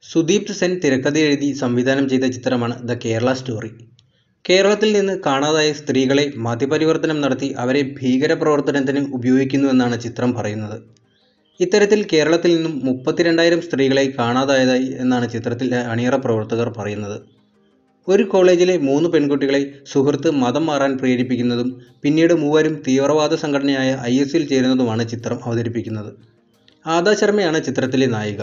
സുദീപ് സെൻ തിരക്കഥ എഴുതി സംവിധാനം ചെയ്ത ചിത്രമാണ് ദ കേരള സ്റ്റോറി കേരളത്തിൽ നിന്ന് കാണാതായ സ്ത്രീകളെ മതപരിവർത്തനം നടത്തി അവരെ ഭീകരപ്രവർത്തനത്തിന് ഉപയോഗിക്കുന്നുവെന്നാണ് ചിത്രം പറയുന്നത് ഇത്തരത്തിൽ കേരളത്തിൽ നിന്നും മുപ്പത്തിരണ്ടായിരം സ്ത്രീകളെ കാണാതായതായി എന്നാണ് ചിത്രത്തിലെ അണിയറ പ്രവർത്തകർ പറയുന്നത് ഒരു കോളേജിലെ മൂന്ന് പെൺകുട്ടികളെ സുഹൃത്ത് മതം മാറാൻ പ്രേരിപ്പിക്കുന്നതും പിന്നീട് മൂവരും തീവ്രവാദ സംഘടനയായ ഐ എസിൽ ചേരുന്നതുമാണ് ചിത്രം അവതരിപ്പിക്കുന്നത് ആദാ ശർമ്മയാണ് ചിത്രത്തിലെ നായിക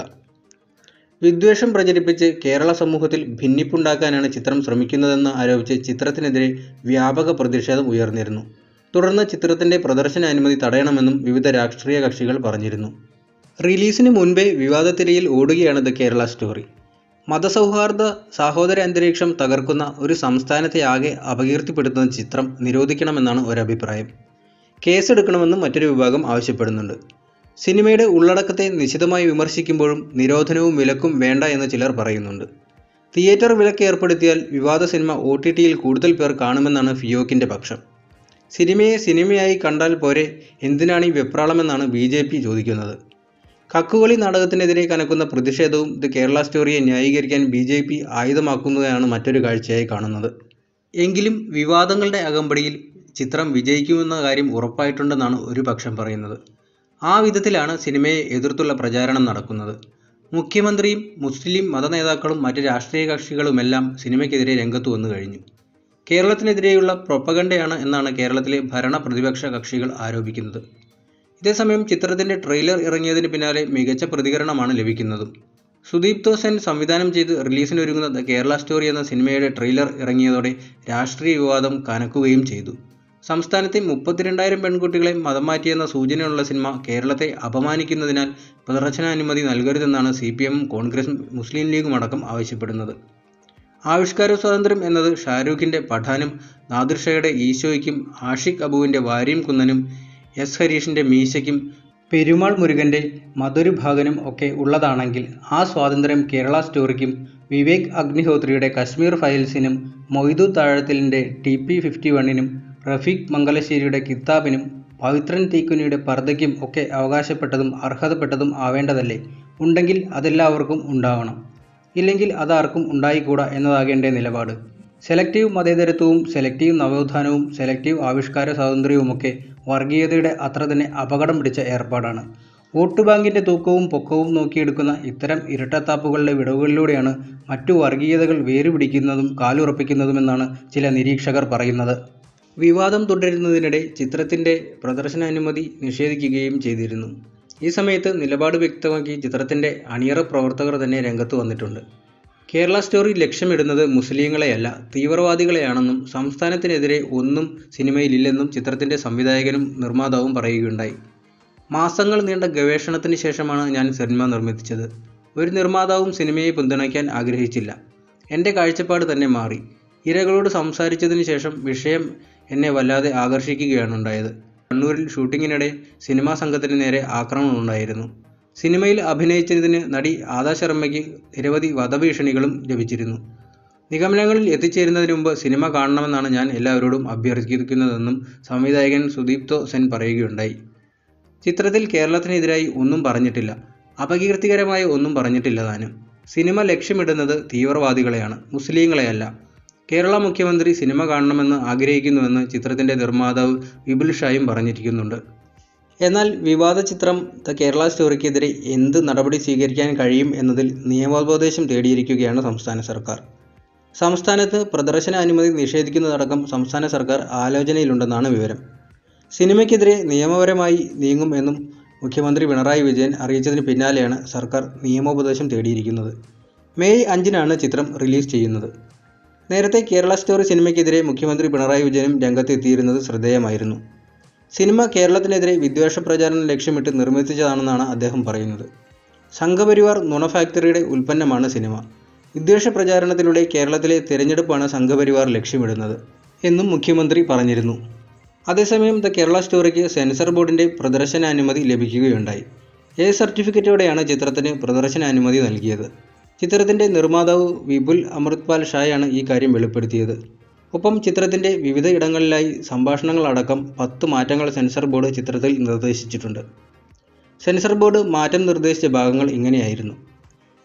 വിദ്വേഷം പ്രചരിപ്പിച്ച് കേരള സമൂഹത്തിൽ ഭിന്നിപ്പുണ്ടാക്കാനാണ് ചിത്രം ശ്രമിക്കുന്നതെന്ന് ആരോപിച്ച് ചിത്രത്തിനെതിരെ വ്യാപക പ്രതിഷേധം ഉയർന്നിരുന്നു തുടർന്ന് ചിത്രത്തിന്റെ പ്രദർശനാനുമതി തടയണമെന്നും വിവിധ രാഷ്ട്രീയ കക്ഷികൾ പറഞ്ഞിരുന്നു റിലീസിന് മുൻപേ വിവാദത്തിരയിൽ ഓടുകയാണ് ദ കേരള സ്റ്റോറി മതസൗഹാർദ്ദ സഹോദര അന്തരീക്ഷം തകർക്കുന്ന ഒരു സംസ്ഥാനത്തെ ആകെ അപകീർത്തിപ്പെടുത്തുന്ന ചിത്രം നിരോധിക്കണമെന്നാണ് ഒരഭിപ്രായം കേസെടുക്കണമെന്നും മറ്റൊരു വിഭാഗം ആവശ്യപ്പെടുന്നുണ്ട് സിനിമയുടെ ഉള്ളടക്കത്തെ നിശിതമായി വിമർശിക്കുമ്പോഴും നിരോധനവും വിലക്കും വേണ്ട എന്ന് ചിലർ പറയുന്നുണ്ട് തിയേറ്റർ വിലക്ക് ഏർപ്പെടുത്തിയാൽ വിവാദ സിനിമ ഒ ടി ടിയിൽ കൂടുതൽ പേർ കാണുമെന്നാണ് ഫിയോക്കിൻ്റെ പക്ഷം സിനിമയെ സിനിമയായി കണ്ടാൽ പോരെ എന്തിനാണ് ഈ വെപ്രാളമെന്നാണ് ബി ജെ പി ചോദിക്കുന്നത് കക്കുകളി നാടകത്തിനെതിരെ കനക്കുന്ന പ്രതിഷേധവും ദ കേരള സ്റ്റോറിയെ ന്യായീകരിക്കാൻ ബി ജെ പി ആയുധമാക്കുന്നതാണ് മറ്റൊരു കാഴ്ചയായി കാണുന്നത് എങ്കിലും വിവാദങ്ങളുടെ അകമ്പടിയിൽ ചിത്രം വിജയിക്കുമെന്ന കാര്യം ഉറപ്പായിട്ടുണ്ടെന്നാണ് ഒരു പക്ഷം പറയുന്നത് ആ വിധത്തിലാണ് സിനിമയെ എതിർത്തുള്ള പ്രചാരണം നടക്കുന്നത് മുഖ്യമന്ത്രിയും മുസ്ലിം മതനേതാക്കളും മറ്റ് രാഷ്ട്രീയ കക്ഷികളുമെല്ലാം സിനിമയ്ക്കെതിരെ രംഗത്ത് വന്നു കഴിഞ്ഞു കേരളത്തിനെതിരെയുള്ള പ്രൊപ്പഗണ്ടയാണ് എന്നാണ് കേരളത്തിലെ ഭരണ പ്രതിപക്ഷ കക്ഷികൾ ആരോപിക്കുന്നത് ഇതേസമയം ചിത്രത്തിന്റെ ട്രെയിലർ ഇറങ്ങിയതിന് പിന്നാലെ മികച്ച പ്രതികരണമാണ് ലഭിക്കുന്നതും സുദീപ് തോസൻ സംവിധാനം ചെയ്ത് റിലീസിനൊരുങ്ങുന്ന ദ കേരള സ്റ്റോറി എന്ന സിനിമയുടെ ട്രെയിലർ ഇറങ്ങിയതോടെ രാഷ്ട്രീയ വിവാദം കനക്കുകയും ചെയ്തു സംസ്ഥാനത്തെ മുപ്പത്തിരണ്ടായിരം പെൺകുട്ടികളെ മതം മാറ്റിയെന്ന സൂചനയുള്ള സിനിമ കേരളത്തെ അപമാനിക്കുന്നതിനാൽ പ്രദർശനാനുമതി നൽകരുതെന്നാണ് സി പി എമ്മും കോൺഗ്രസും മുസ്ലിം ലീഗും അടക്കം ആവശ്യപ്പെടുന്നത് ആവിഷ്കാര സ്വാതന്ത്ര്യം എന്നത് ഷാരൂഖിൻ്റെ പഠാനും നാദിർഷയുടെ ഈശോയ്ക്കും ആഷിഖ് അബുവിൻ്റെ വാരിയും കുന്നനും എസ് ഹരീഷിൻ്റെ മീശയ്ക്കും പെരുമാൾ മുരുകൻ്റെ മധുരഭാഗനും ഒക്കെ ഉള്ളതാണെങ്കിൽ ആ സ്വാതന്ത്ര്യം കേരള സ്റ്റോറിക്കും വിവേക് അഗ്നിഹോത്രിയുടെ കശ്മീർ ഫയൽസിനും മൊയ്തു താഴത്തിലിൻ്റെ ടി പി ഫിഫ്റ്റി വണ്ണിനും റഫീഖ് മംഗലശ്ശേരിയുടെ കിതാബിനും പവിത്രൻ തീക്കുനിയുടെ പർദ്ദയ്ക്കും ഒക്കെ അവകാശപ്പെട്ടതും അർഹതപ്പെട്ടതും ആവേണ്ടതല്ലേ ഉണ്ടെങ്കിൽ അതെല്ലാവർക്കും ഉണ്ടാവണം ഇല്ലെങ്കിൽ അതാർക്കും ഉണ്ടായിക്കൂടാ എന്നതാകേണ്ട നിലപാട് സെലക്റ്റീവ് മതേതരത്വവും സെലക്റ്റീവ് നവോത്ഥാനവും സെലക്റ്റീവ് ആവിഷ്കാര സ്വാതന്ത്ര്യവുമൊക്കെ വർഗീയതയുടെ അത്ര തന്നെ അപകടം പിടിച്ച ഏർപ്പാടാണ് വോട്ട് ബാങ്കിൻ്റെ തൂക്കവും പൊക്കവും നോക്കിയെടുക്കുന്ന ഇത്തരം ഇരട്ടത്താപ്പുകളുടെ വിടവുകളിലൂടെയാണ് മറ്റു വർഗീയതകൾ വേരുപിടിക്കുന്നതും കാലുറപ്പിക്കുന്നതുമെന്നാണ് ചില നിരീക്ഷകർ പറയുന്നത് വിവാദം തുടരുന്നതിനിടെ ചിത്രത്തിൻ്റെ പ്രദർശനാനുമതി നിഷേധിക്കുകയും ചെയ്തിരുന്നു ഈ സമയത്ത് നിലപാട് വ്യക്തമാക്കി ചിത്രത്തിൻ്റെ അണിയറ പ്രവർത്തകർ തന്നെ രംഗത്ത് വന്നിട്ടുണ്ട് കേരള സ്റ്റോറി ലക്ഷ്യമിടുന്നത് മുസ്ലിങ്ങളെയല്ല തീവ്രവാദികളെയാണെന്നും സംസ്ഥാനത്തിനെതിരെ ഒന്നും സിനിമയിലില്ലെന്നും ചിത്രത്തിൻ്റെ സംവിധായകനും നിർമ്മാതാവും പറയുകയുണ്ടായി മാസങ്ങൾ നീണ്ട ഗവേഷണത്തിന് ശേഷമാണ് ഞാൻ സിനിമ നിർമ്മിച്ചത് ഒരു നിർമ്മാതാവും സിനിമയെ പിന്തുണയ്ക്കാൻ ആഗ്രഹിച്ചില്ല എൻ്റെ കാഴ്ചപ്പാട് തന്നെ മാറി ഇരകളോട് സംസാരിച്ചതിന് ശേഷം വിഷയം എന്നെ വല്ലാതെ ആകർഷിക്കുകയാണ് ഉണ്ടായത് കണ്ണൂരിൽ ഷൂട്ടിങ്ങിനിടെ സിനിമാ സംഘത്തിന് നേരെ ആക്രമണം ഉണ്ടായിരുന്നു സിനിമയിൽ അഭിനയിച്ചതിന് നടി ആദാ ശർമ്മയ്ക്ക് നിരവധി വധഭീഷണികളും ലഭിച്ചിരുന്നു നിഗമനങ്ങളിൽ എത്തിച്ചേരുന്നതിന് മുമ്പ് സിനിമ കാണണമെന്നാണ് ഞാൻ എല്ലാവരോടും അഭ്യർത്ഥിക്കുന്നതെന്നും സംവിധായകൻ സുദീപ്തോ സെൻ പറയുകയുണ്ടായി ചിത്രത്തിൽ കേരളത്തിനെതിരായി ഒന്നും പറഞ്ഞിട്ടില്ല അപകീർത്തികരമായ ഒന്നും പറഞ്ഞിട്ടില്ല താനും സിനിമ ലക്ഷ്യമിടുന്നത് തീവ്രവാദികളെയാണ് മുസ്ലിങ്ങളെയല്ല കേരള മുഖ്യമന്ത്രി സിനിമ കാണണമെന്ന് ആഗ്രഹിക്കുന്നുവെന്ന് ചിത്രത്തിൻ്റെ നിർമ്മാതാവ് വിപുൽ ഷായും പറഞ്ഞിരിക്കുന്നുണ്ട് എന്നാൽ വിവാദ ചിത്രം ദ കേരള സ്റ്റോറിക്കെതിരെ എന്ത് നടപടി സ്വീകരിക്കാൻ കഴിയും എന്നതിൽ നിയമോപദേശം തേടിയിരിക്കുകയാണ് സംസ്ഥാന സർക്കാർ സംസ്ഥാനത്ത് പ്രദർശന അനുമതി നിഷേധിക്കുന്നതടക്കം സംസ്ഥാന സർക്കാർ ആലോചനയിലുണ്ടെന്നാണ് വിവരം സിനിമയ്ക്കെതിരെ നിയമപരമായി നീങ്ങും എന്നും മുഖ്യമന്ത്രി പിണറായി വിജയൻ അറിയിച്ചതിന് പിന്നാലെയാണ് സർക്കാർ നിയമോപദേശം തേടിയിരിക്കുന്നത് മെയ് അഞ്ചിനാണ് ചിത്രം റിലീസ് ചെയ്യുന്നത് നേരത്തെ കേരള സ്റ്റോറി സിനിമയ്ക്കെതിരെ മുഖ്യമന്ത്രി പിണറായി വിജയനും രംഗത്തെത്തിയിരുന്നത് ശ്രദ്ധേയമായിരുന്നു സിനിമ കേരളത്തിനെതിരെ വിദ്വേഷ പ്രചാരണം ലക്ഷ്യമിട്ട് നിർമ്മിച്ചതാണെന്നാണ് അദ്ദേഹം പറയുന്നത് സംഘപരിവാർ നുണ ഫാക്ടറിയുടെ ഉൽപ്പന്നമാണ് സിനിമ വിദ്വേഷ പ്രചാരണത്തിലൂടെ കേരളത്തിലെ തിരഞ്ഞെടുപ്പാണ് സംഘപരിവാർ ലക്ഷ്യമിടുന്നത് എന്നും മുഖ്യമന്ത്രി പറഞ്ഞിരുന്നു അതേസമയം ദ കേരള സ്റ്റോറിക്ക് സെൻസർ ബോർഡിൻ്റെ പ്രദർശനാനുമതി ലഭിക്കുകയുണ്ടായി എ സർട്ടിഫിക്കറ്റോടെയാണ് ചിത്രത്തിന് പ്രദർശനാനുമതി നൽകിയത് ചിത്രത്തിൻ്റെ നിർമ്മാതാവ് വിപുൽ അമൃത്പാൽ ഷായാണ് ഈ കാര്യം വെളിപ്പെടുത്തിയത് ഒപ്പം ചിത്രത്തിൻ്റെ വിവിധ ഇടങ്ങളിലായി സംഭാഷണങ്ങളടക്കം പത്ത് മാറ്റങ്ങൾ സെൻസർ ബോർഡ് ചിത്രത്തിൽ നിർദ്ദേശിച്ചിട്ടുണ്ട് സെൻസർ ബോർഡ് മാറ്റം നിർദ്ദേശിച്ച ഭാഗങ്ങൾ ഇങ്ങനെയായിരുന്നു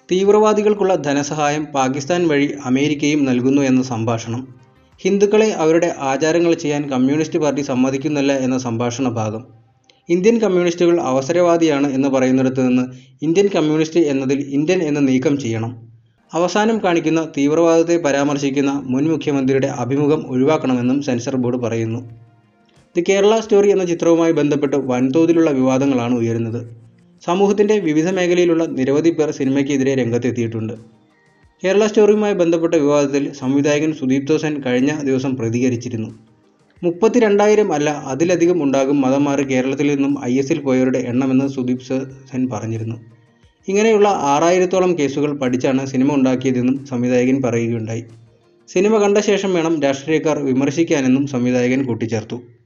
തീവ്രവാദികൾക്കുള്ള ധനസഹായം പാകിസ്ഥാൻ വഴി അമേരിക്കയും നൽകുന്നു എന്ന സംഭാഷണം ഹിന്ദുക്കളെ അവരുടെ ആചാരങ്ങൾ ചെയ്യാൻ കമ്മ്യൂണിസ്റ്റ് പാർട്ടി സമ്മതിക്കുന്നില്ല എന്ന സംഭാഷണ ഭാഗം ഇന്ത്യൻ കമ്മ്യൂണിസ്റ്റുകൾ അവസരവാദിയാണ് എന്ന് പറയുന്നിടത്ത് നിന്ന് ഇന്ത്യൻ കമ്മ്യൂണിസ്റ്റ് എന്നതിൽ ഇന്ത്യൻ എന്ന് നീക്കം ചെയ്യണം അവസാനം കാണിക്കുന്ന തീവ്രവാദത്തെ പരാമർശിക്കുന്ന മുൻ മുഖ്യമന്ത്രിയുടെ അഭിമുഖം ഒഴിവാക്കണമെന്നും സെൻസർ ബോർഡ് പറയുന്നു ദി കേരള സ്റ്റോറി എന്ന ചിത്രവുമായി ബന്ധപ്പെട്ട് വൻതോതിലുള്ള വിവാദങ്ങളാണ് ഉയരുന്നത് സമൂഹത്തിൻ്റെ വിവിധ മേഖലയിലുള്ള നിരവധി പേർ സിനിമയ്ക്കെതിരെ രംഗത്തെത്തിയിട്ടുണ്ട് കേരള സ്റ്റോറിയുമായി ബന്ധപ്പെട്ട വിവാദത്തിൽ സംവിധായകൻ സുദീപ്തോ സെൻ കഴിഞ്ഞ ദിവസം പ്രതികരിച്ചിരുന്നു മുപ്പത്തിരണ്ടായിരം അല്ല അതിലധികം ഉണ്ടാകും മതം മാറി കേരളത്തിൽ നിന്നും ഐ എസിൽ പോയവരുടെ എണ്ണമെന്ന് സുദീപ് സെൻ പറഞ്ഞിരുന്നു ഇങ്ങനെയുള്ള ആറായിരത്തോളം കേസുകൾ പഠിച്ചാണ് സിനിമ ഉണ്ടാക്കിയതെന്നും സംവിധായകൻ പറയുകയുണ്ടായി സിനിമ കണ്ട ശേഷം വേണം രാഷ്ട്രീയക്കാർ വിമർശിക്കാനെന്നും സംവിധായകൻ കൂട്ടിച്ചേർത്തു